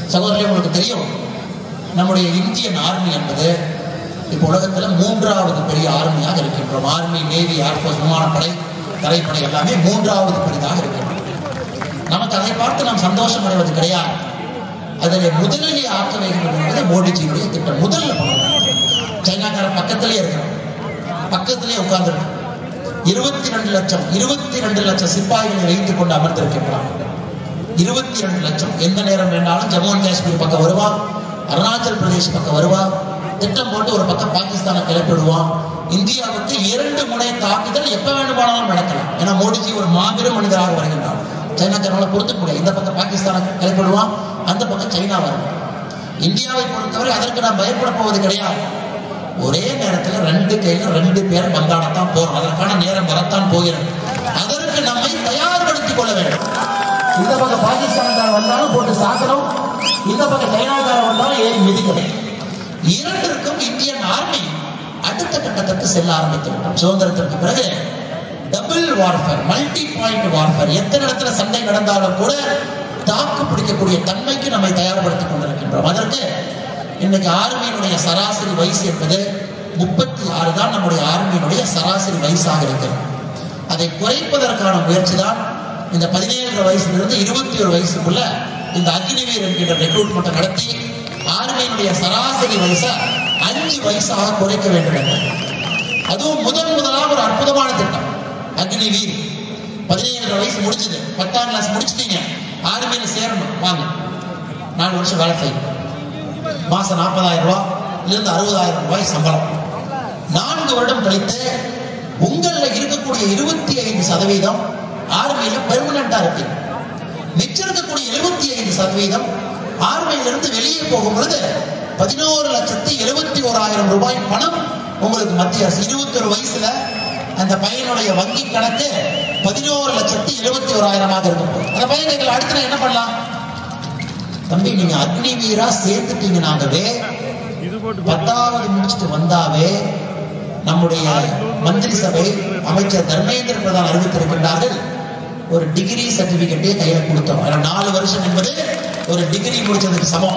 சகோதரர்களே உங்களுக்கு தெரியும் நம்முடைய இந்தியன் ஆர்மி என்பது இப்போ உலகத்துல மூன்றாவது பெரிய ஆர்மியாக இருக்கின்றோம் ஆர்மி நேவி ஏர்ஃபோர்ஸ் விமானப்படை தரைப்படை எல்லாமே மூன்றாவது பெரிதாக இருக்கின்றோம் நமக்கு அதை பார்த்து நாம் சந்தோஷம் அடைவது கிடையாது அதில் முதலிலே ஆக்க வேண்டும் என்பது மோடிஜியுடைய திட்டம் முதல்ல பண்ணணும் சைனாக்கார பக்கத்திலே இருக்கிறோம் பக்கத்திலே உட்கார்ந்துருக்கோம் இருபத்தி ரெண்டு லட்சம் இருபத்தி ரெண்டு லட்சம் சிப்பாய்களை வைத்துக் கொண்டு அமர்ந்திருக்கின்றான் இருபத்தி ரெண்டு லட்சம் எந்த நேரம் வேண்டாலும் ஜம்மு அண்ட் காஷ்மீர் பக்கம் வருவான் அருணாச்சல் பிரதேஷ் பக்கம் வருவான் திட்டம் போட்டு ஒரு பக்கம் பாகிஸ்தானை கிளப்பிடுவான் இந்தியாவுக்கு இரண்டு முனை தாக்குதல் எப்ப வேண்டுமானாலும் நடக்கலாம் ஏன்னா மோடிஜி ஒரு மாபெரும் மனிதராக வருகின்றார் சைனாக்காரங்களை பொறுத்துக்க முடியாது இந்த பக்கம் பாகிஸ்தானை கிளப்பிடுவான் அந்த பக்கம் சைனா வரும் இந்தியாவை பொறுத்தவரை அதற்கு நாம் பயப்பட போவது கிடையாது ஒரே நேரத்துல ரெண்டு கையில ரெண்டு பேர் வந்தாடத்தான் போறோம் அதற்கான நேரம் வரத்தான் போகிறது அதற்கு நம்மை தயார்படுத்திக் கொள்ள வேண்டும் இந்த பக்கம் பாகிஸ்தான்காரன் வந்தாலும் போட்டு சாசனம் இந்த பக்கம் சைனாக்காரன் வந்தாலும் ஏறி மிதிக்கணும் இரண்டிற்கும் இந்தியன் ஆர்மி அடுத்த கட்டத்திற்கு செல்ல ஆரம்பித்து விட்டோம் சுதந்திரத்திற்கு பிறகு double warfare multi point warfare எத்தனை இடத்துல சண்டை நடந்தாலும் கூட தாக்கு பிடிக்கக்கூடிய தன்மைக்கு நம்மை தயார்படுத்திக் கொண்டிருக்கின்றோம் அதற்கு இன்னைக்கு ஆர்மியினுடைய சராசரி வயசு என்பது முப்பத்தி ஆறு தான் நம்முடைய ஆர்மியினுடைய சராசரி வயசாக இருக்கிறது அதை குறைப்பதற்கான முயற்சி தான் இந்த பதினேழு வயசுலிருந்து இருபத்தி ஒரு வயசுக்குள்ள இந்த அக்னிவீர் என்கின்ற ரெக்ரூட்மெண்ட்டை நடத்தி ஆர்மியினுடைய சராசரி வயசை அஞ்சு வயசாக குறைக்க வேண்டும் என்று அதுவும் முதன் முதலாக ஒரு அற்புதமான திட்டம் அக்னிவீர் பதினேழு வயசு முடிச்சது பத்தாம் கிளாஸ் முடிச்சிட்டீங்க ஆர்மியில சேரணும் வாங்க நாலு வருஷம் வேலை செய்யணும் மாசம் நாற்பதாயிரம் ரூபாய் இருந்து அறுபதாயிரம் ரூபாய் சம்பளம் நான்கு வருடம் கழித்து உங்கள்ல இருக்கக்கூடிய இருபத்தி ஐந்து சதவீதம் ஆர்மியில பெர்மனண்டா இருக்கு மிச்சம் இருக்கக்கூடிய எழுபத்தி ஐந்து சதவீதம் ஆர்மியிலிருந்து வெளியே போகும் பொழுது பதினோரு லட்சத்தி எழுபத்தி ஓராயிரம் ரூபாய் பணம் உங்களுக்கு மத்திய அரசு இருபத்தி ஒரு வயசுல அந்த பையனுடைய வங்கி கணக்கு பதினோரு லட்சத்தி எழுபத்தி ஓராயிரமாக இருக்கும் அந்த பையன் கேட்கல அடுத்து நான் என்ன பண்ணலாம் தம்பி நீங்க அக்னி வீரா சேர்த்துட்டீங்கனாகவே பத்தாவது முடிச்சுட்டு வந்தாவே நம்முடைய மந்திரி சபை அமைச்சர் தர்மேந்திர பிரதான் அறிவித்திருக்கின்றார்கள் ஒரு டிகிரி சர்டிபிகேட்டே கையில கொடுத்தோம் ஆனா நாலு வருஷம் என்பது ஒரு டிகிரி முடிச்சதுக்கு சமம்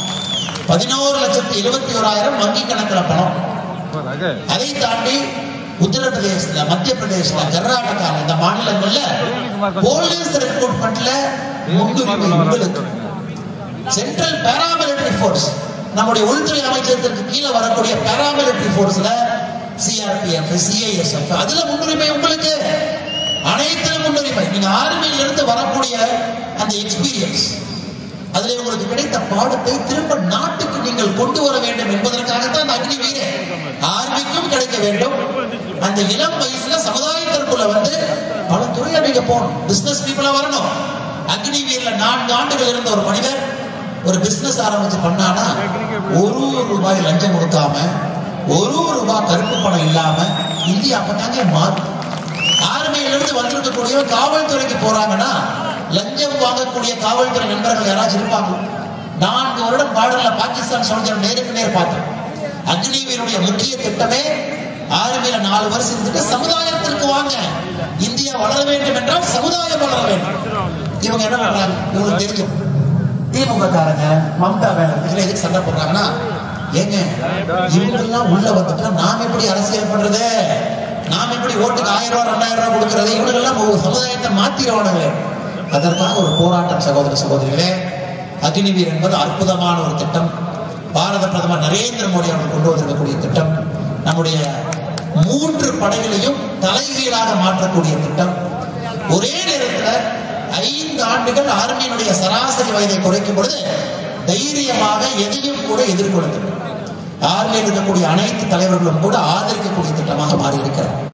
பதினோரு லட்சத்தி எழுபத்தி ஓராயிரம் வங்கி கணக்குல பணம் அதை தாண்டி உத்தரப்பிரதேசத்துல மத்திய பிரதேசத்துல கர்நாடகால இந்த மாநிலங்கள்ல போலீஸ் ரெக்ரூட்மெண்ட்ல முன்னுரிமை உங்களுக்கு சென்ட்ரல் பாராமிலிட்டரி ஃபோர்ஸ் நம்முடைய உள்துறை அமைச்சகத்திற்கு கீழே வரக்கூடிய பாராமிலிட்டரி ஃபோர்ஸ்ல சிஆர்பிஎஃப் சிஐஎஸ்எஃப் அதுல முன்னுரிமை உங்களுக்கு அனைத்துல முன்னுரிமை நீங்க ஆர்மியில இருந்து வரக்கூடிய அந்த எக்ஸ்பீரியன்ஸ் அதுல உங்களுக்கு கிடைத்த பாடத்தை திரும்ப நாட்டுக்கு நீங்கள் கொண்டு வர வேண்டும் என்பதற்காகத்தான் அந்த அக்னி வீர ஆர்மிக்கும் கிடைக்க வேண்டும் அந்த இளம் வயசுல சமுதாயத்திற்குள்ள வந்து பல துறையை நீங்க போகணும் பிசினஸ் பீப்புளா வரணும் அக்னி வீர்ல நான்கு ஆண்டுகள் இருந்த ஒரு மனிதர் ஒரு பிசினஸ் ஆரம்பிச்சு பண்ணானா ஒரு ரூபாய் லஞ்சம் கொடுக்காம ஒரு ரூபாய் கருப்பு பணம் இல்லாம இந்தியா அப்பதாங்க மாறும் ஆர்மியிலிருந்து வந்திருக்கக்கூடிய காவல்துறைக்கு போறாங்கன்னா லஞ்சம் வாங்கக்கூடிய காவல்துறை நண்பர்கள் யாராச்சும் இருப்பாங்க நான்கு வருடம் பார்டர்ல பாகிஸ்தான் சோல்ஜர் நேருக்கு நேர் பார்த்தோம் அக்னிவீருடைய முக்கிய திட்டமே ஆர்மியில நாலு வருஷம் இருந்துட்டு சமுதாயத்திற்கு வாங்க இந்தியா வளர வேண்டும் என்றால் சமுதாயம் வளர வேண்டும் இவங்க என்ன பண்றாங்க இவங்களுக்கு தெரியும் திமுக காரங்க மம்தா பேனர்ஜி எதுக்கு சண்டை போடுறாங்கன்னா ஏங்க இவங்கெல்லாம் உள்ள வந்துட்டா நாம எப்படி அரசியல் பண்றது நாம எப்படி ஓட்டுக்கு ஆயிரம் ரூபாய் ரெண்டாயிரம் ரூபாய் கொடுக்கறது இவங்களெல்லாம் ஒரு சமுதாயத்தை மாத்திடுவானுங்க அதற்காக ஒரு போராட்டம் சகோதர சகோதரிகளே அக்னிவீர் என்பது அற்புதமான ஒரு திட்டம் பாரத பிரதமர் நரேந்திர மோடி அவர்கள் கொண்டு வந்திருக்கக்கூடிய திட்டம் நம்முடைய மூன்று படைகளையும் தலைகீழாக மாற்றக்கூடிய திட்டம் ஒரே நேரத்தில் ஐந்து ஆண்டுகள் ஆர்மியினுடைய சராசரி வயதை குறைக்கும் பொழுது தைரியமாக எதையும் கூட எதிர்கொள்ள ஆர்மியில் இருக்கக்கூடிய அனைத்து தலைவர்களும் கூட ஆதரிக்கக்கூடிய திட்டமாக மாறி இருக்கிறார்